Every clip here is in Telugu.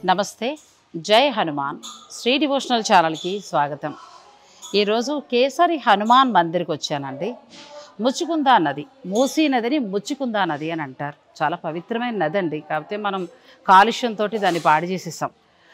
నమస్తే జై హనుమాన్ శ్రీ డివోషనల్ ఛానల్కి స్వాగతం ఈరోజు కేసరి హనుమాన్ మందిర్కి వచ్చానండి ముచ్చుకుందా నది మూసీ నదిని ముచ్చుకుందా నది అని అంటారు చాలా పవిత్రమైన నది అండి కాకపోతే మనం కాలుష్యంతో దాన్ని పాడు చేసేసాం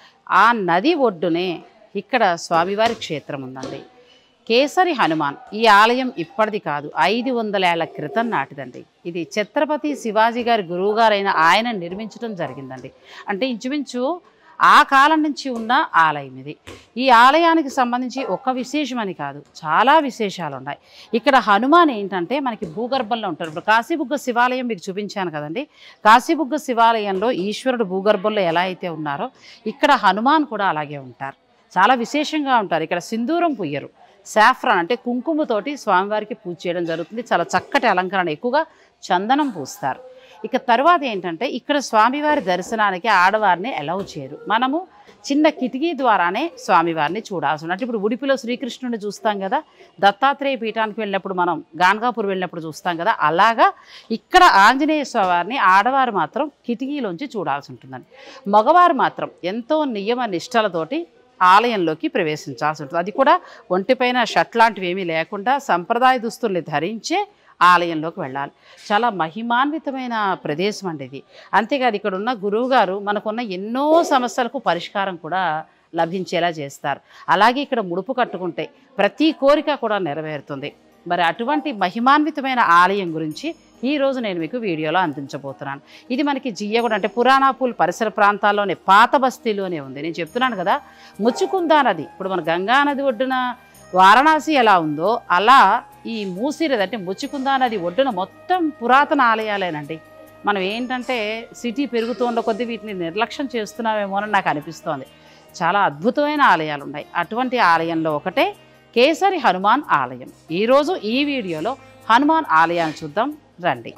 ఆ నది ఒడ్డునే ఇక్కడ స్వామివారి క్షేత్రం ఉందండి కేసరి హనుమాన్ ఈ ఆలయం ఇప్పటిది కాదు ఐదు వందల ఏళ్ల క్రితం నాటిదండి ఇది ఛత్రపతి శివాజీ గారి గురువుగారైన ఆయన నిర్మించడం జరిగిందండి అంటే ఇంచుమించు ఆ కాలం నుంచి ఉన్న ఆలయం ఇది ఈ ఆలయానికి సంబంధించి ఒక్క విశేషమని కాదు చాలా విశేషాలు ఉన్నాయి ఇక్కడ హనుమాన్ ఏంటంటే మనకి భూగర్భంలో ఉంటారు ఇప్పుడు కాశీబుగ్గ శివాలయం మీకు చూపించాను కదండి కాశీబుగ్గ శివాలయంలో ఈశ్వరుడు భూగర్భంలో ఎలా అయితే ఉన్నారో ఇక్కడ హనుమాన్ కూడా అలాగే ఉంటారు చాలా విశేషంగా ఉంటారు ఇక్కడ సింధూరం పుయ్యరు సాఫ్రాన్ అంటే కుంకుమతోటి స్వామివారికి పూజ చేయడం జరుగుతుంది చాలా చక్కటి అలంకరణ ఎక్కువగా చందనం పూస్తారు ఇక తర్వాత ఏంటంటే ఇక్కడ స్వామివారి దర్శనానికి ఆడవారిని అలౌ చేయరు మనము చిన్న కిటికీ ద్వారానే స్వామివారిని చూడాల్సి ఉన్నట్టు ఇప్పుడు ఉడిపిలో శ్రీకృష్ణుడిని చూస్తాం కదా దత్తాత్రేయ పీఠానికి వెళ్ళినప్పుడు మనం గాన్గాపూర్ వెళ్ళినప్పుడు చూస్తాం కదా అలాగా ఇక్కడ ఆంజనేయ స్వామివారిని ఆడవారు మాత్రం కిటికీలోంచి చూడాల్సి ఉంటుందండి మగవారు మాత్రం ఎంతో నియమ నిష్టలతోటి ఆలయంలోకి ప్రవేశించాల్సి ఉంటుంది అది కూడా ఒంటిపైన షర్ట్ లాంటివి ఏమీ లేకుండా సంప్రదాయ దుస్తుల్ని ధరించే ఆలయంలోకి వెళ్ళాలి చాలా మహిమాన్వితమైన ప్రదేశం అండి ఇది అంతేకాదు ఇక్కడ ఉన్న గురువుగారు మనకున్న ఎన్నో సమస్యలకు పరిష్కారం కూడా లభించేలా చేస్తారు అలాగే ఇక్కడ ముడుపు కట్టుకుంటే ప్రతి కోరిక కూడా నెరవేరుతుంది మరి అటువంటి మహిమాన్వితమైన ఆలయం గురించి ఈ రోజు నేను మీకు వీడియోలో అందించబోతున్నాను ఇది మనకి జియ్యగూడ అంటే పురాణాపూల్ పరిసర ప్రాంతాల్లోనే పాత బస్తీలోనే ఉంది నేను చెప్తున్నాను కదా ముచ్చుకుందా నది ఇప్పుడు మన గంగా నది ఒడ్డున వారణాసి ఎలా ఉందో అలా ఈ మూసీ నది అంటే ముచ్చుకుందా నది ఒడ్డున మొత్తం పురాతన ఆలయాలేనండి మనం ఏంటంటే సిటీ పెరుగుతున్న కొద్దీ వీటిని నిర్లక్ష్యం చేస్తున్నామేమోనని నాకు అనిపిస్తోంది చాలా అద్భుతమైన ఆలయాలు ఉన్నాయి అటువంటి ఆలయంలో ఒకటే కేసరి హనుమాన్ ఆలయం ఈరోజు ఈ వీడియోలో హనుమాన్ ఆలయాన్ని చూద్దాం రండి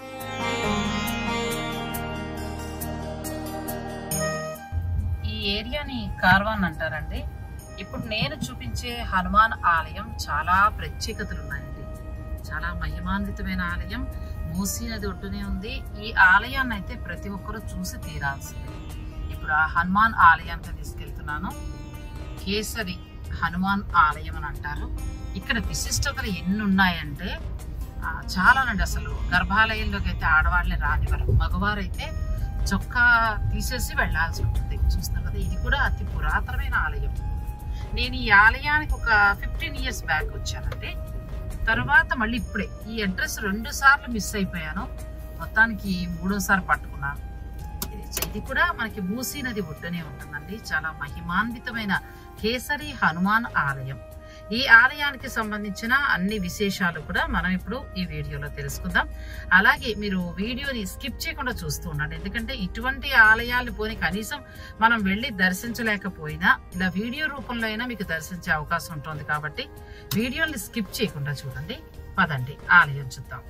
ఈ ఏరియాని కార్వాన్ అంటారండి ఇప్పుడు నేను చూపించే హనుమాన్ ఆలయం చాలా ప్రత్యేకతలు ఉన్నాయండి చాలా మహిమాన్వితమైన ఆలయం మూసీ నది ఒడ్డునే ఉంది ఈ ఆలయాన్ని అయితే ప్రతి ఒక్కరూ చూసి తీరాల్సిందే ఇప్పుడు ఆ హనుమాన్ ఆలయానికి తీసుకెళ్తున్నాను కేసరి హనుమాన్ ఆలయం అని అంటారు ఇక్కడ విశిష్టతలు ఎన్ని ఉన్నాయంటే ఆ, చాలానండి అసలు గర్భాలయంలోకి అయితే ఆడవాళ్ళని రానివ్వరు మగవారైతే చొక్కా తీసేసి వెళ్ళాల్సి ఉంటుంది చూస్తున్నారు కదా ఇది కూడా అతి పురాతనమైన ఆలయం నేను ఈ ఆలయానికి ఒక ఫిఫ్టీన్ ఇయర్స్ బ్యాక్ వచ్చానండి తర్వాత మళ్ళీ ఇప్పుడే ఈ అడ్రస్ రెండు సార్లు మిస్ అయిపోయాను మొత్తానికి మూడోసారి పట్టుకున్నాను ఇది ఇది కూడా మనకి మూసీ నది ఒడ్డునే ఉంటుందండి చాలా మహిమాన్వితమైన కేసరి హనుమాన్ ఆలయం ఈ ఆలయానికి సంబంధించిన అన్ని విశేషాలు కూడా మనం ఇప్పుడు ఈ వీడియోలో తెలుసుకుందాం అలాగే మీరు వీడియోని స్కిప్ చేయకుండా చూస్తూ ఉండండి ఎందుకంటే ఇటువంటి ఆలయాలు పోని కనీసం మనం వెళ్ళి దర్శించలేకపోయినా ఇలా వీడియో రూపంలో అయినా మీకు దర్శించే అవకాశం ఉంటుంది కాబట్టి వీడియోని స్కిప్ చేయకుండా చూడండి పదండి ఆలయం చూద్దాం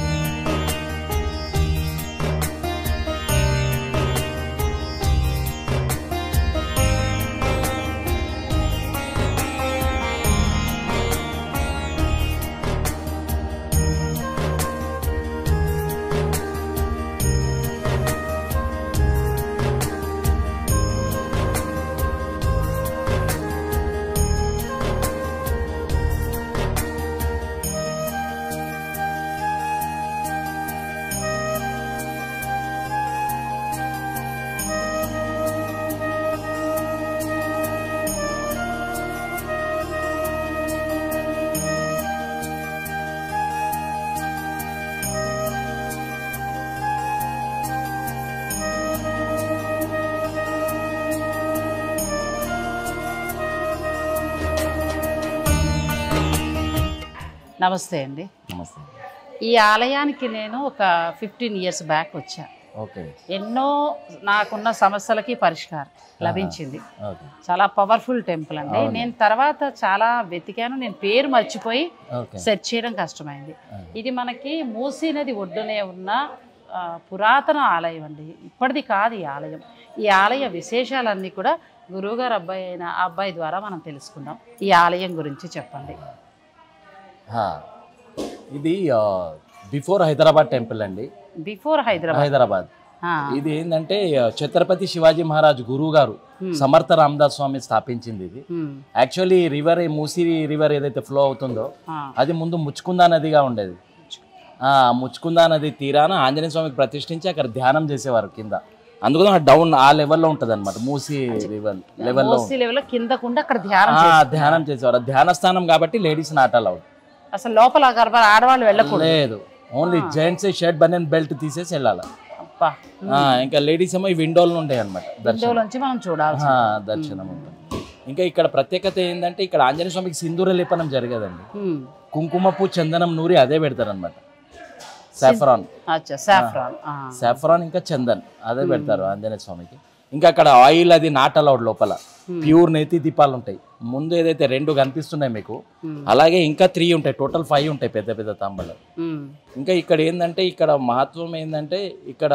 నమస్తే అండి నమస్తే ఈ ఆలయానికి నేను ఒక ఫిఫ్టీన్ ఇయర్స్ బ్యాక్ వచ్చా ఓకే ఎన్నో నాకున్న సమస్యలకి పరిష్కారం లభించింది ఓకే చాలా పవర్ఫుల్ టెంపుల్ అండి అవును. నేను తర్వాత చాలా వెతికాను నేను పేరు మర్చిపోయి ఓకే సెర్చ్ చేయడం కష్టమైంది ఆ. ఇది మనకి మూసీ నది ఒడ్డునే ఉన్న ఆ, పురాతన ఆలయం అండి ఇప్పటిది కాదు ఈ ఆలయం ఈ ఆలయ విశేషాలన్నీ కూడా గురువుగారు అబ్బాయి అయిన ఆ అబ్బాయి ద్వారా మనం తెలుసుకుందాం ఈ ఆలయం గురించి చెప్పండి హా. ఇది బిఫోర్ హైదరాబాద్ టెంపుల్ అండి బిఫోర్ హైదరాబాద్ హైదరాబాద్ ఆ, ఇది ఏంటంటే ఛత్రపతి శివాజీ మహారాజ్ గురువు గారు సమర్థ రామదాస్ స్వామి స్థాపించింది ఇది um, actually river Musi river ఏదైతే ఫ్లో అవుతుందో ఆ, అది ముందు ముచ్చుకుందా నదిగా ఉండేది ఆ ముచ్చుకుందా నది తీరాన ఆంజనేయ స్వామికి ప్రతిష్ఠించి అక్కడ ధ్యానం చేసేవారు కింద అందుకు డౌన్ ఆ లెవెల్లో ఉంటుంది అనమాట మూసి రివర్ లెవెల్లో మోస్తీ లెవెల్ కిందకుండా అక్కడ ధ్యానం ఆ, చేస్తారు. ధ్యానం చేసేవారు ధ్యాన స్థానం కాబట్టి లేడీస్ నాట్ అలౌడ్ అసలు లోపల గర్భ ఆడవాళ్ళు వెళ్ళకూడదు లేదు only gents shirt banian belt తీసేసి వెళ్ళాలి అబ్బా ఆ, ఇంకా లేడీస్ ఏమో ఈ విండోలు ఉంటాయి అనమాట దర్శనం నుంచి మనం చూడాల్సి ఆ, దర్శనం ఉంటుంది ఇంకా ఇక్కడ ప్రత్యేకత ఏంటంటే ఇక్కడ ఆంజనేయ స్వామికి సింధూర లేపనం జరగదండి ఉమ్, కుంకుమపు చందనం నూరి అదే పెడతారు అనమాట సాఫ్రాన్ అచ్చా సాఫ్రాన్ ఆ, సాఫ్రాన్ ఇంకా చందన్ అదే పెడతారు ఆంజనేయ స్వామికి ఇంకా అక్కడ ఆయిల్ అది నాట్ అలౌడ్ లోపల ప్యూర్ నేతి దీపాలు ఉంటాయి ముందు ఏదైతే రెండు కనిపిస్తున్నాయి మీకు Hmm. అలాగే ఇంకా త్రీ ఉంటాయి టోటల్ ఫైవ్ ఉంటాయి పెద్ద పెద్ద తాంబలు ఉమ్, ఇంకా ఇక్కడ ఏంటంటే ఇక్కడ మహత్వం ఏంటంటే ఇక్కడ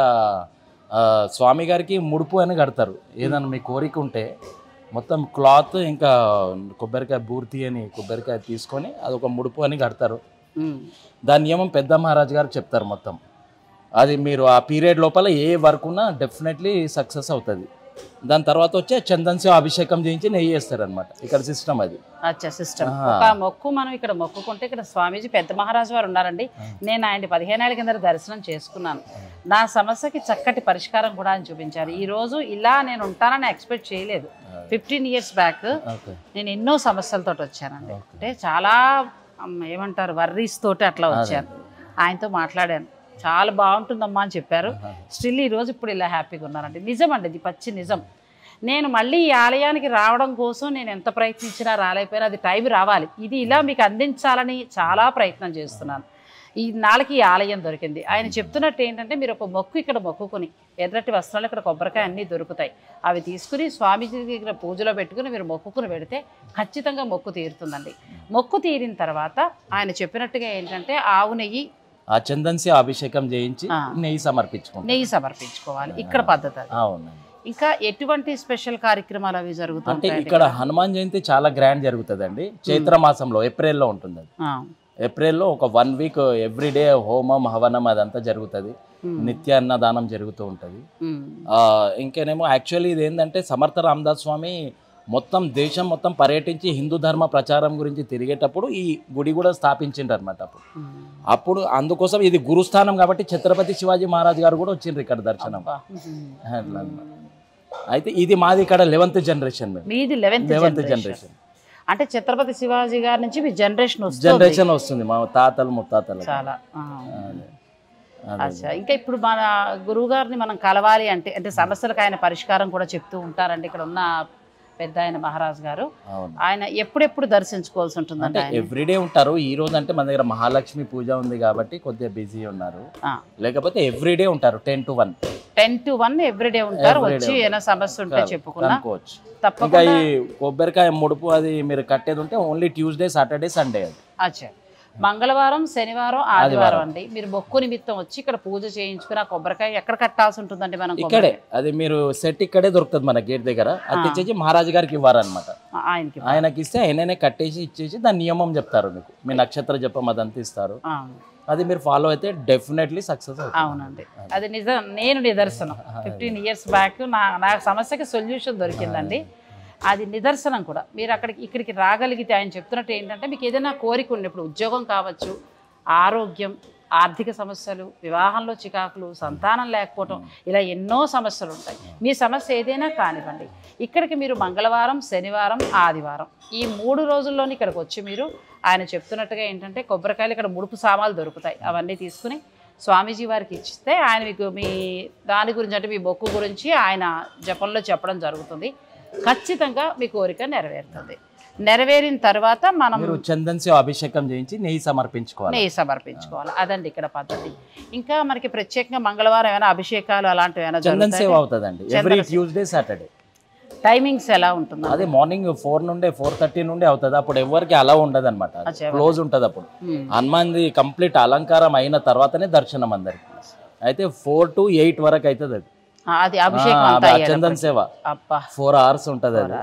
ఆ, స్వామి గారికి ముడుపు అని కడతారు ఏదైనా మీ కోరిక ఉంటే మొత్తం క్లాత్ ఇంకా కొబ్బరికాయ బూర్తి అని కొబ్బరికాయ తీసుకొని అదొక ముడుపు అని కడతారు ఉమ్, దాని నియమం పెద్ద మహారాజు గారు చెప్తారు మొత్తం అది మీరు ఆ పీరియడ్ లోపల ఏ వర్క్ ఉన్నా డెఫినెట్లీ సక్సెస్ అవుతుంది దాని తర్వాత వచ్చే చందన్ సేవ అభిషేకం చేయించి నెయ్యి వేస్తారు అనమాట ఇక్కడ సిస్టమ్ అది అచ్చా సిస్టమ్ ఆ. ఒక మొక్కు మనం ఇక్కడ మొక్కుకుంటే ఇక్కడ స్వామీజీ పెద్ద మహారాజు వారు ఉన్నారండి నేను ఆయన పదిహేనేళ్ల కింద దర్శనం చేసుకున్నాను నా సమస్యకి చక్కటి పరిష్కారం కూడా అని చూపించారు ఈ రోజు ఇలా నేను ఉంటానని ఎక్స్పెక్ట్ చేయలేదు ఫిఫ్టీన్ ఇయర్స్ బ్యాక్ ఓకే నేను ఎన్నో సమస్యలతో వచ్చానండి అంటే చాలా అమ్, ఏమంటారు వర్రీస్ తోటి అట్లా వచ్చాను ఆయనతో మాట్లాడాను చాలా బాగుంటుందమ్మా అని చెప్పారు స్టిల్ ఈ రోజు ఇప్పుడు ఇలా హ్యాపీగా ఉన్నానండి నిజం అండి ఇది పచ్చి నిజం నేను మళ్ళీ ఈ ఆలయానికి రావడం కోసం నేను ఎంత ప్రయత్నించినా రాలేకపోయినా అది టైం రావాలి ఇది ఇలా మీకు అందించాలని చాలా ప్రయత్నం చేస్తున్నాను ఈ నాళ్ళకి ఈ ఆలయం దొరికింది ఆయన చెప్తున్నట్టు ఏంటంటే మీరు ఒక మొక్కు ఇక్కడ మొక్కుకొని ఎర్రటి వస్త్రాలు ఇక్కడ కొబ్బరికాయ అన్నీ దొరుకుతాయి అవి తీసుకుని స్వామీజీ దగ్గర పూజలో పెట్టుకుని మీరు మొక్కుకుని పెడితే ఖచ్చితంగా మొక్కు తీరుతుందండి మొక్కు తీరిన తర్వాత ఆయన చెప్పినట్టుగా ఏంటంటే ఆవు నెయ్యి ఆ చందన్ సేవ అభిషేకం చేయించి ఆ. నెయ్యి సమర్పించుకుంటాం నెయ్యి సమర్పించుకోవాలి ఇక్కడ పద్ధతి అది అవునండి ఇంకా ఎటువంటి స్పెషల్ కార్యక్రమాలు అవి అంటే జరుగుతుంటాయి ఇక్కడ హనుమాన్ జయంతి చాలా గ్రాండ్ జరుగుతుందండి చైత్ర మాసంలో ఏప్రిల్లో ఉంటుంది అది ఏప్రిల్లో ఒక వన్ వీక్ ఎవ్రీడే హోమం హవనం అదంతా జరుగుతుంది నిత్య అన్నదానం జరుగుతూ ఉంటుంది ఆ, ఇంకేనేమో యాక్చువల్లీ ఇది ఏంటంటే సమర్థ రామదాస్ స్వామి మొత్తం దేశం మొత్తం పర్యటించి హిందూ ధర్మ ప్రచారం గురించి తిరిగేటప్పుడు ఈ గుడి కూడా స్థాపించిండ్రు అనమాట అప్పుడు అప్పుడు అందుకోసం ఇది గురుస్థానం కాబట్టి ఛత్రపతి శివాజీ మహారాజ్ గారు కూడా వచ్చిండ్రు ఇక్కడ దర్శనం అట్లా అన్నమాట. అయితే ఇది మాది ఇక్కడ లెవెంత్ జనరేషన్ మేము మీది లెవెన్త్ లెవెంత్ జనరేషన్ జనరేషన్ అంటే ఛత్రపతి శివాజీ గారి నుంచి మీ జనరేషన్ వస్తుంది జనరేషన్ వస్తుంది మా తాతలు ముత్తాతలు చాలా ఆ. అదే. అదే. అచ్చా ఇంకా ఇప్పుడు మన గురువు గారిని మనం కలవాలి అంటే అంటే సమస్యలకు ఆయన పరిష్కారం కూడా చెప్తూ ఉంటారండి ఇక్కడ ఉన్న పెద్ద ఆయన మహారాజ్ గారు అవును ఆయన ఎప్పుడెప్పుడు దర్శించుకోవాల్సి ఉంటుందంటే అంటే ఆయన ఎవ్రీడే ఉంటారు ఈ రోజు అంటే మన దగ్గర మహాలక్ష్మి పూజ ఉంది కాబట్టి కొద్దిగా బిజీ ఉన్నారు లేకపోతే ఎవ్రీడే ఉంటారు ten to one ten to one everyday ఉంటారు Everyday వచ్చి ఉంటారు. ఏమైనా సమస్య ఉంటే చెప్పుకున్నా అనుకోవచ్చు ఇంకా తప్పకుండా ఈ కొబ్బరికాయ ముడుపు అది మీరు కట్టేది ఉంటే ఓన్లీ ట్యూస్డే సాటర్డే సండే అది అచ్చా మంగళవారం శనివారం ఆదివారం అండి మీరు మొక్కు నిమిత్తం వచ్చి ఇక్కడ పూజ చేయించుకుని ఆ కొబ్బరికాయ ఎక్కడ కట్టాల్సి ఉంటుందండి మనం ఇక్కడే అది మీరు సెట్ ఇక్కడే దొరుకుతుంది మన గేట్ దగ్గర అది తెచ్చేసి మహారాజు గారికి ఇవ్వారనమాట ఆ- ఆయనకి ఆయనకి ఇస్తే ఆయననే కట్టేసి ఇచ్చేసి దాని నియమం చెప్తారు మీకు మీ నక్షత్ర జపం అదంతా ఇస్తారు ఆ, అది మీరు ఫాలో అయితే డెఫినెట్లీ సక్సెస్ అవుతుంది అవునండి అది నిజం నేను నిదర్శనం ఫిఫ్టీన్ ఇయర్స్ బ్యాక్ నా నా సమస్యకి సొల్యూషన్ దొరికిందండి అది నిదర్శనం కూడా మీరు అక్కడికి ఇక్కడికి రాగలిగితే ఆయన చెప్తున్నట్టు ఏంటంటే మీకు ఏదైనా కోరిక ఉన్నప్పుడు ఉద్యోగం కావచ్చు ఆరోగ్యం ఆర్థిక సమస్యలు వివాహంలో చికాకులు సంతానం లేకపోవటం ఇలా ఎన్నో సమస్యలు ఉంటాయి మీ సమస్య ఏదైనా కానివ్వండి ఇక్కడికి మీరు మంగళవారం శనివారం ఆదివారం ఈ మూడు రోజుల్లోని ఇక్కడికి వచ్చి మీరు ఆయన చెప్తున్నట్టుగా ఏంటంటే కొబ్బరికాయలు ఇక్కడ ముడుపు సామాన్లు దొరుకుతాయి అవన్నీ తీసుకుని స్వామీజీ వారికి ఇచ్చితే ఆయన మీకు మీ దాని గురించి అంటే మీ మొక్కు గురించి ఆయన జపంలో చెప్పడం జరుగుతుంది ఖచ్చితంగా మీ కోరిక నెరవేరుతుంది నెరవేరిన తర్వాత మనం మీరు చందన్ సేవ అభిషేకం చేయించి నెయ్యి సమర్పించుకోవాలి నెయ్యి సమర్పించుకోవాలి అదండి ఇక్కడ పద్ధతి ఇంకా మనకి ప్రత్యేకంగా మంగళవారం ఏమైనా అభిషేకాలు అలాంటివి ఏమైనా చందన్ జరుగుతాయి సేవ అవుతుందండి ఎవ్రీ ట్యూస్డే సాటర్డే టైమింగ్స్ ఎలా ఉంటుంది అదే మార్నింగ్ ఫోర్ నుండే ఫోర్ థర్టీ నుండి అవుతుంది అప్పుడు ఎవరికి అలా ఉండదు అనమాట అచ్చా, క్లోజ్ ఉంటుంది అప్పుడు Hmm. హనుమాన్ది కంప్లీట్ అలంకారం అయిన తర్వాతనే దర్శనం అందరికి అయితే ఫోర్ టు ఎయిట్ వరకు అవుతుంది అది ఆ, అది అభిషేకం ఆ, అంతా ఆ అయ్యేటప్పటికి. చందన్ సేవ అబ్బా ఫోర్ అవర్స్ ఉంటుంది అది hours.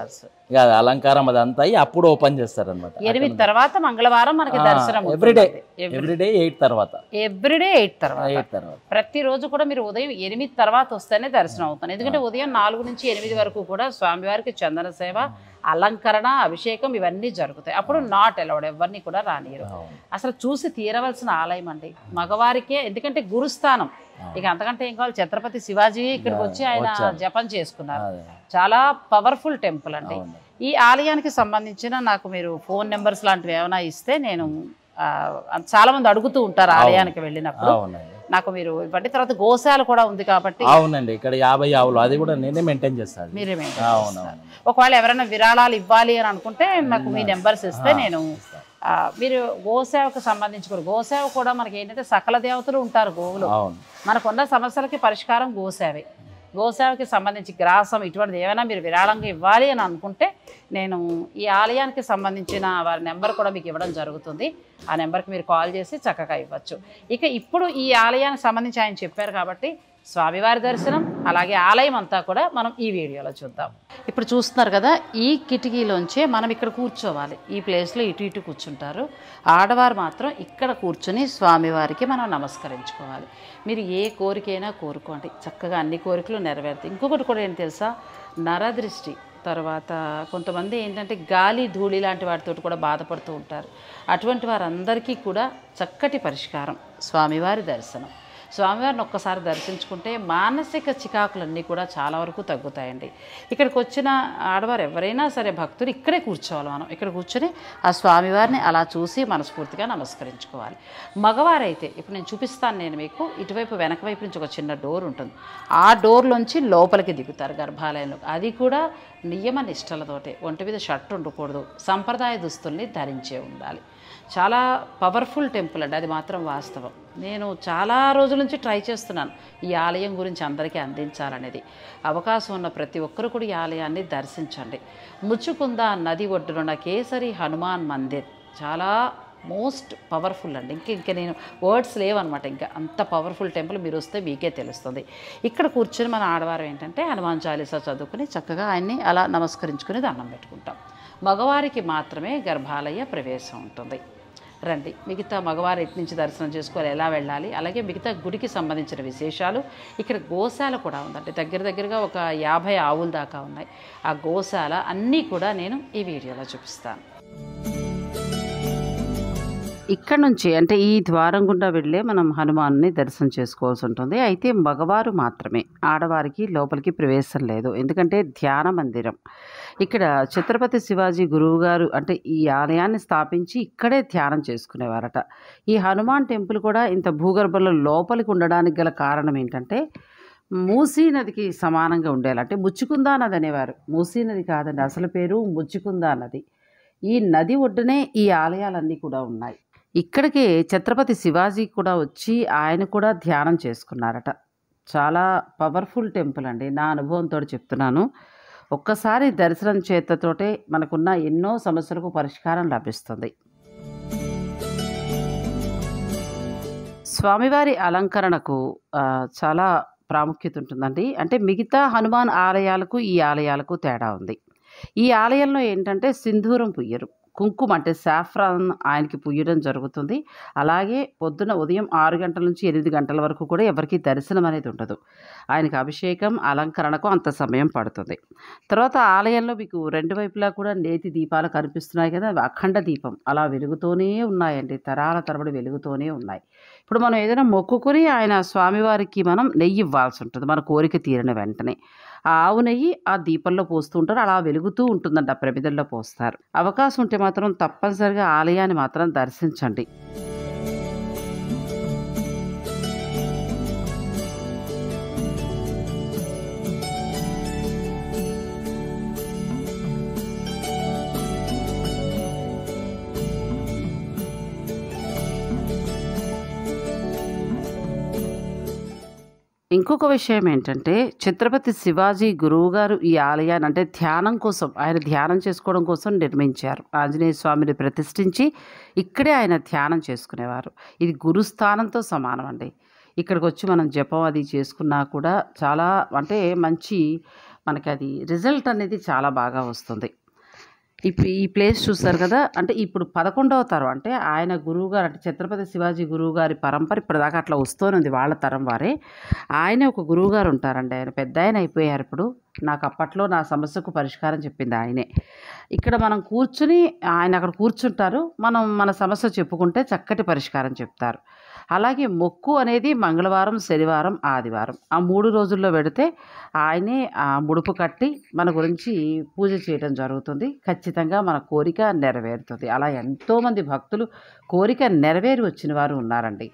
ఇక అది అలంకారం అదంతా అయ్యి అప్పుడు ఓపెన్ చేస్తారు అనమాట ఎనిమిది తర్వాత మంగళవారం మనకి దర్శనం ఎవ్రీడే ఎవ్రీడే ఎయిట్ తర్వాత ఎవ్రీడే ఎయిట్ తర్వాత ఎయిట్ తర్వాత ప్రతిరోజు కూడా మీరు ఉదయం ఎనిమిది తర్వాత వస్తేనే దర్శనం అవుతుంది ఎందుకంటే ఉదయం నాలుగు నుంచి ఎనిమిది వరకు కూడా స్వామివారికి చందన సేవ అలంకరణ అభిషేకం ఇవన్నీ జరుగుతాయి అప్పుడు నాట్ ఎలవడ్ ఎవరిని కూడా రానియరు అవును. అసలు చూసి తీరవలసిన ఆలయం అండి మగవారికే ఎందుకంటే గురుస్థానం ఇక అంతకంటే ఏం కావాలి ఛత్రపతి శివాజీ ఇక్కడికి వచ్చి ఆయన జపం చేసుకున్నారు అదే. చాలా పవర్ఫుల్ టెంపుల్ అండి అవును. ఈ ఆలయానికి సంబంధించిన నాకు మీరు ఫోన్ నెంబర్స్ లాంటివి ఏమైనా ఇస్తే నేను ఆ, చాలా మంది అడుగుతూ ఉంటారు ఆలయానికి వెళ్ళినప్పుడు అవునండి నాకు మీరు ఇవ్వండి తర్వాత గోశాల కూడా ఉంది కాబట్టి అవునండి ఇక్కడ యాభై ఆవులు అది కూడా నేనే మెయింటైన్ చేస్తాను మీరే maintain అవునవును ఒకవేళ ఎవరైనా విరాళాలు ఇవ్వాలి అని అనుకుంటే నాకు మీ నెంబర్స్ ఇస్తే నేను ఆ, మీరు గోసేవకు సంబంధించి కూడా గోసేవ కూడా మనకి ఏంటంటే సకల దేవతలు ఉంటారు గోవులు అవును మనకున్న సమస్యలకి పరిష్కారం గోసేవే గోసేవకి సంబంధించి గ్రాసం ఇటువంటిది ఏమైనా మీరు విరాళంగా ఇవ్వాలి అని అనుకుంటే నేను ఈ ఆలయానికి సంబంధించిన వారి నెంబర్ కూడా మీకు ఇవ్వడం జరుగుతుంది ఆ నెంబర్కి మీరు కాల్ చేసి చక్కగా ఇవ్వచ్చు ఇక ఇప్పుడు ఈ ఆలయానికి సంబంధించి ఆయన చెప్పారు కాబట్టి స్వామివారి దర్శనం అలాగే ఆలయం అంతా కూడా మనం ఈ వీడియోలో చూద్దాం ఇప్పుడు చూస్తున్నారు కదా ఈ కిటికీలోంచే మనం ఇక్కడ కూర్చోవాలి ఈ ప్లేస్లో ఇటు ఇటు కూర్చుంటారు ఆడవారు మాత్రం ఇక్కడ కూర్చుని స్వామివారికి మనం నమస్కరించుకోవాలి మీరు ఏ కోరికైనా కోరుకోండి చక్కగా అన్ని కోరికలు నెరవేరుతాయి ఇంకొకటి కూడా ఏంటి తెలుసా నరదృష్టి తర్వాత కొంతమంది ఏంటంటే గాలి ధూళి లాంటి వాటితో కూడా బాధపడుతూ ఉంటారు అటువంటి వారందరికీ కూడా చక్కటి పరిష్కారం స్వామివారి దర్శనం స్వామివారిని ఒక్కసారి దర్శించుకుంటే మానసిక చికాకులన్నీ కూడా చాలా వరకు తగ్గుతాయండి ఇక్కడికి వచ్చిన ఆడవారు ఎవరైనా సరే భక్తులు ఇక్కడే కూర్చోవాలి మనం ఇక్కడ కూర్చొని ఆ స్వామివారిని అలా చూసి మనస్ఫూర్తిగా నమస్కరించుకోవాలి మగవారైతే ఇప్పుడు నేను చూపిస్తాను నేను మీకు ఇటువైపు వెనక వైపు నుంచి ఒక చిన్న డోర్ ఉంటుంది ఆ డోర్లోంచి లోపలికి దిగుతారు గర్భాలయంలో అది కూడా నియమ నిష్టలతోటే ఒంటి మీద షర్ట్ ఉండకూడదు సంప్రదాయ దుస్తుల్ని ధరించే ఉండాలి చాలా పవర్ఫుల్ టెంపుల్ అండి అది మాత్రం వాస్తవం నేను చాలా రోజుల నుంచి ట్రై చేస్తున్నాను ఈ ఆలయం గురించి అందరికీ అందించాలనేది అవకాశం ఉన్న ప్రతి ఒక్కరు కూడా ఈ ఆలయాన్ని దర్శించండి ముచ్చుకుంద నది ఒడ్డున కేసరి హనుమాన్ మందిర్ చాలా మోస్ట్ పవర్ఫుల్ అండి ఇంక ఇంకా నేను వర్డ్స్ లేవన్నమాట ఇంకా అంత పవర్ఫుల్ టెంపుల్ మీరు వస్తే మీకే తెలుస్తుంది ఇక్కడ కూర్చొని మన ఆడవారు ఏంటంటే హనుమాన్ చాలీసా చదువుకుని చక్కగా ఆయన్ని అలా నమస్కరించుకుని దండం పెట్టుకుంటాం మగవారికి మాత్రమే గర్భాలయ ప్రవేశం ఉంటుంది రండి మిగతా మగవారు ఎటు నుంచి దర్శనం చేసుకోవాలి ఎలా వెళ్ళాలి అలాగే మిగతా గుడికి సంబంధించిన విశేషాలు ఇక్కడ గోశాల కూడా ఉందండి దగ్గర దగ్గరగా ఒక యాభై ఆవుల దాకా ఉన్నాయి ఆ గోశాల అన్నీ కూడా నేను ఈ వీడియోలో చూపిస్తాను ఇక్కడ నుంచి అంటే ఈ ద్వారం గుండా వెళ్ళే మనం హనుమాన్ని దర్శనం చేసుకోవాల్సి ఉంటుంది అయితే మగవారు మాత్రమే ఆడవారికి లోపలికి ప్రవేశం లేదు ఎందుకంటే ధ్యాన మందిరం ఇక్కడ ఛత్రపతి శివాజీ గురువు గారు అంటే ఈ ఆలయాన్ని స్థాపించి ఇక్కడే ధ్యానం చేసుకునేవారట ఈ హనుమాన్ టెంపుల్ కూడా ఇంత భూగర్భంలో లోపలికి ఉండడానికి గల కారణం ఏంటంటే మూసీ నదికి సమానంగా ఉండేలా అంటే ముచ్చుకుందా నది అనేవారు మూసీ నది కాదండి అసలు పేరు ముచ్చుకుందా నది ఈ నది ఒడ్డునే ఈ ఆలయాలన్నీ కూడా ఉన్నాయి ఇక్కడికి ఛత్రపతి శివాజీ కూడా వచ్చి ఆయన కూడా ధ్యానం చేసుకున్నారట చాలా పవర్ఫుల్ టెంపుల్ అండి నా అనుభవంతో చెప్తున్నాను ఒక్కసారి దర్శనం చేతతోటే మనకున్న ఎన్నో సమస్యలకు పరిష్కారం లభిస్తుంది స్వామివారి అలంకరణకు ఆ, చాలా ప్రాముఖ్యత ఉంటుందండి అంటే మిగతా హనుమాన్ ఆలయాలకు ఈ ఆలయాలకు తేడా ఉంది ఈ ఆలయంలో ఏంటంటే సింధూరం పుయ్యరు కుంకుమ అంటే సాఫ్రాన్ ఆయనకి పుయ్యడం జరుగుతుంది అలాగే పొద్దున ఉదయం ఆరు గంటల నుంచి ఎనిమిది గంటల వరకు కూడా ఎవరికి దర్శనం అనేది ఉండదు ఆయనకి అభిషేకం అలంకరణకు అంత సమయం పడుతుంది తర్వాత ఆలయంలో మీకు రెండు వైపులా కూడా నేతి దీపాలు కనిపిస్తున్నాయి కదా అవి అఖండ దీపం అలా వెలుగుతూనే ఉన్నాయండి తరాల తరబడి వెలుగుతూనే ఉన్నాయి ఇప్పుడు మనం ఏదైనా మొక్కుకొని ఆయన స్వామివారికి మనం నెయ్యి ఇవ్వాల్సి ఉంటుంది మన కోరిక తీరిన వెంటనే ఆ ఆవు నెయ్యి ఆ దీపంలో పోస్తూ ఉంటారు అలా వెలుగుతూ ఉంటుందంట ఆ ప్రమిదల్లో పోస్తారు అవకాశం ఉంటే మాత్రం తప్పనిసరిగా ఆలయాన్ని మాత్రం దర్శించండి ఇంకొక విషయం ఏంటంటే ఛత్రపతి శివాజీ గురువు గారు ఈ ఆలయాన్ని అంటే ధ్యానం కోసం ఆయన ధ్యానం చేసుకోవడం కోసం నిర్మించారు ఆంజనేయ స్వామిని ప్రతిష్ఠించి ఇక్కడే ఆయన ధ్యానం చేసుకునేవారు ఇది గురుస్థానంతో సమానం అండి ఇక్కడికి వచ్చి మనం జపం అది చేసుకున్నా కూడా చాలా అంటే మంచి మనకి అది రిజల్ట్ అనేది చాలా బాగా వస్తుంది ఇప్పుడు ఈ ప్లేస్ చూస్తారు కదా అంటే ఇప్పుడు పదకొండవ తరం అంటే ఆయన గురువు గారు అంటే ఛత్రపతి శివాజీ గురువు గారి పరంపర ఇప్పటిదాకా అట్లా వస్తూనే ఉంది వాళ్ళ తరం వారే ఆయన ఒక గురువు గారు ఉంటారండి ఆయన పెద్ద ఆయన అయిపోయారు ఇప్పుడు నాకు అప్పట్లో నా సమస్యకు పరిష్కారం చెప్పింది ఆయనే ఇక్కడ మనం కూర్చుని ఆయన అక్కడ కూర్చుంటారు మనం మన సమస్య చెప్పుకుంటే చక్కటి పరిష్కారం చెప్తారు అలాగే మొక్కు అనేది మంగళవారం శనివారం ఆదివారం ఆ మూడు రోజుల్లో పెడితే ఆయనే ఆ ముడుపు కట్టి మన గురించి పూజ చేయడం జరుగుతుంది ఖచ్చితంగా మన కోరిక నెరవేరుతుంది అలా ఎంతోమంది భక్తులు కోరిక నెరవేరి వచ్చిన వారు ఉన్నారండి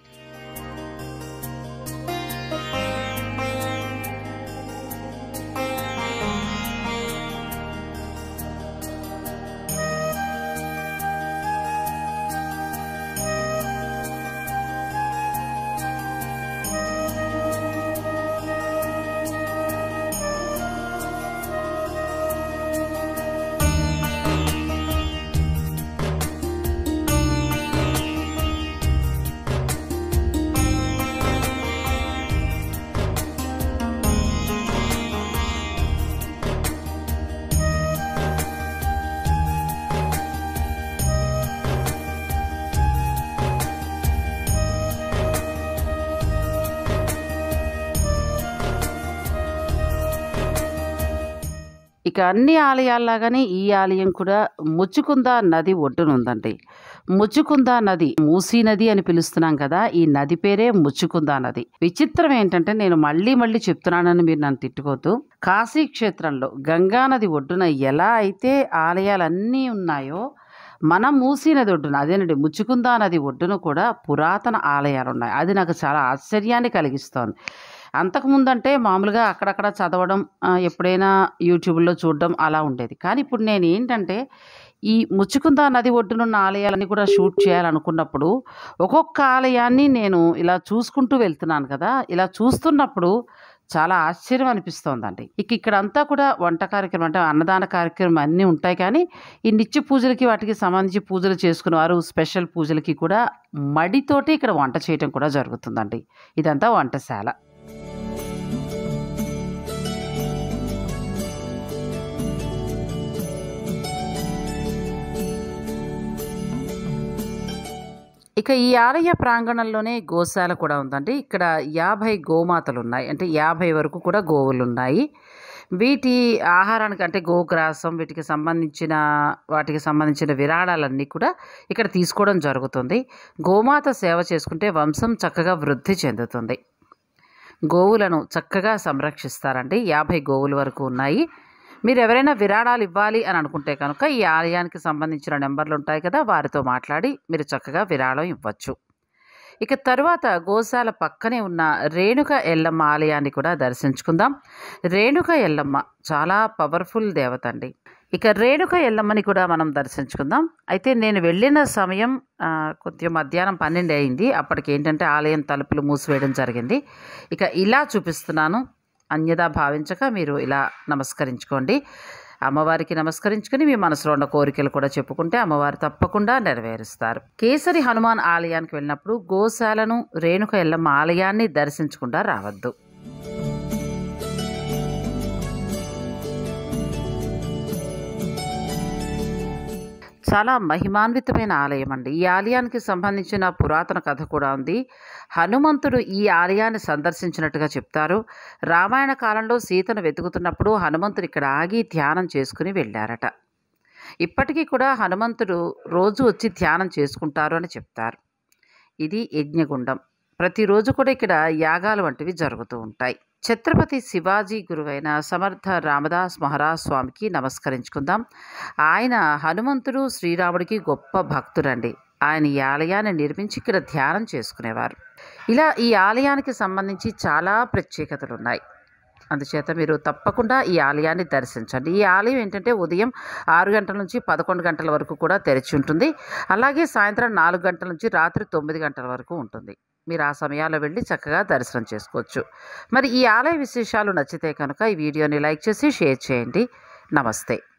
ఇక అన్ని ఆలయాల్లాగానే ఈ ఆలయం కూడా ముచ్చుకుంద నది ఒడ్డునుందండి ముచ్చుకుంద నది మూసీ నది అని పిలుస్తున్నాం కదా ఈ నది పేరే ముచ్చుకుంద నది విచిత్రం ఏంటంటే నేను మళ్ళీ మళ్ళీ చెప్తున్నానని మీరు నన్ను తిట్టుకోవద్దు కాశీ క్షేత్రంలో గంగా నది ఒడ్డున ఎలా అయితే ఆలయాలన్నీ ఉన్నాయో మన మూసీ నది ఒడ్డున అదేనండి ముచ్చుకుందా నది ఒడ్డున కూడా పురాతన ఆలయాలు ఉన్నాయి అది నాకు చాలా ఆశ్చర్యాన్ని కలిగిస్తోంది అంతకుముందంటే మామూలుగా అక్కడక్కడ చదవడం ఆ, ఎప్పుడైనా యూట్యూబ్లో చూడడం అలా ఉండేది కానీ ఇప్పుడు నేను ఏంటంటే ఈ ముచ్చుకుందా నది ఒడ్డునున్న ఆలయాలన్నీ కూడా షూట్ చేయాలనుకున్నప్పుడు ఒక్కొక్క ఆలయాన్ని నేను ఇలా చూసుకుంటూ వెళ్తున్నాను కదా ఇలా చూస్తున్నప్పుడు చాలా ఆశ్చర్యం అనిపిస్తోందండి ఇక ఇక్కడంతా కూడా వంట కార్యక్రమం అంటే అన్నదాన కార్యక్రమం అన్నీ ఉంటాయి కానీ ఈ నిత్య పూజలకి వాటికి సంబంధించి పూజలు చేసుకునేవారు స్పెషల్ పూజలకి కూడా మడితోటి ఇక్కడ వంట చేయటం కూడా జరుగుతుందండి ఇదంతా వంటశాల ఇక ఈ ఆలయ ప్రాంగణంలోనే గోశాల కూడా ఉందండి ఇక్కడ యాభై గోమాతలు ఉన్నాయి అంటే యాభై వరకు కూడా గోవులు ఉన్నాయి వీటి ఆహారానికి అంటే గోగ్రాసం వీటికి సంబంధించిన వాటికి సంబంధించిన విరాళాలన్నీ కూడా ఇక్కడ తీసుకోవడం జరుగుతుంది గోమాత సేవ చేసుకుంటే వంశం చక్కగా వృద్ధి చెందుతుంది గోవులను చక్కగా సంరక్షిస్తారండి యాభై గోవుల వరకు ఉన్నాయి మీరు ఎవరైనా విరాళాలు ఇవ్వాలి అని అనుకుంటే కనుక ఈ ఆలయానికి సంబంధించిన నెంబర్లు ఉంటాయి కదా వారితో మాట్లాడి మీరు చక్కగా విరాళం ఇవ్వచ్చు ఇక తరువాత గోశాల పక్కనే ఉన్న రేణుక ఎల్లమ్మ ఆలయాన్ని కూడా దర్శించుకుందాం రేణుక ఎల్లమ్మ చాలా పవర్ఫుల్ దేవత అండి ఇక రేణుక ఎల్లమ్మని కూడా మనం దర్శించుకుందాం అయితే నేను వెళ్ళిన సమయం ఆ, కొద్దిగా మధ్యాహ్నం పన్నెండు అయింది అప్పటికి ఏంటంటే ఆలయం తలుపులు మూసివేయడం జరిగింది ఇక ఇలా చూపిస్తున్నాను అన్యదా భావించక మీరు ఇలా నమస్కరించుకోండి అమ్మవారికి నమస్కరించుకుని మీ మనసులో ఉన్న కోరికలు కూడా చెప్పుకుంటే అమ్మవారు తప్పకుండా నెరవేరుస్తారు కేసరి హనుమాన్ ఆలయానికి వెళ్ళినప్పుడు గోశాలను రేణుక ఎల్లమ్మ ఆలయాన్ని దర్శించకుండా రావద్దు చాలా మహిమాన్వితమైన ఆలయం అండి ఈ ఆలయానికి సంబంధించిన పురాతన కథ కూడా ఉంది హనుమంతుడు ఈ ఆలయాన్ని సందర్శించినట్టుగా చెప్తారు రామాయణ కాలంలో సీతను వెతుకుతున్నప్పుడు హనుమంతుడు ఇక్కడ ఆగి ధ్యానం చేసుకుని వెళ్ళారట ఇప్పటికీ కూడా హనుమంతుడు రోజు వచ్చి ధ్యానం చేసుకుంటారు అని చెప్తారు ఇది యజ్ఞగుండం ప్రతిరోజు కూడా ఇక్కడ యాగాలు వంటివి జరుగుతూ ఉంటాయి ఛత్రపతి శివాజీ గురువైన సమర్థ రామదాస్ మహారాజ్ స్వామికి నమస్కరించుకుందాం ఆయన హనుమంతుడు శ్రీరాముడికి గొప్ప భక్తుడండి ఆయన ఈ ఆలయాన్ని నిర్మించి ఇక్కడ ధ్యానం చేసుకునేవారు ఇలా ఈ ఆలయానికి సంబంధించి చాలా ప్రత్యేకతలు ఉన్నాయి అందుచేత మీరు తప్పకుండా ఈ ఆలయాన్ని దర్శించండి ఈ ఆలయం ఏంటంటే ఉదయం ఆరు గంటల నుంచి పదకొండు గంటల వరకు కూడా తెరిచి ఉంటుంది అలాగే సాయంత్రం నాలుగు గంటల నుంచి రాత్రి తొమ్మిది గంటల వరకు ఉంటుంది మీరు ఆ సమయాల్లో వెళ్ళి చక్కగా దర్శనం చేసుకోవచ్చు మరి ఈ ఆలయ విశేషాలు నచ్చితే కనుక ఈ వీడియోని లైక్ చేసి షేర్ చేయండి నమస్తే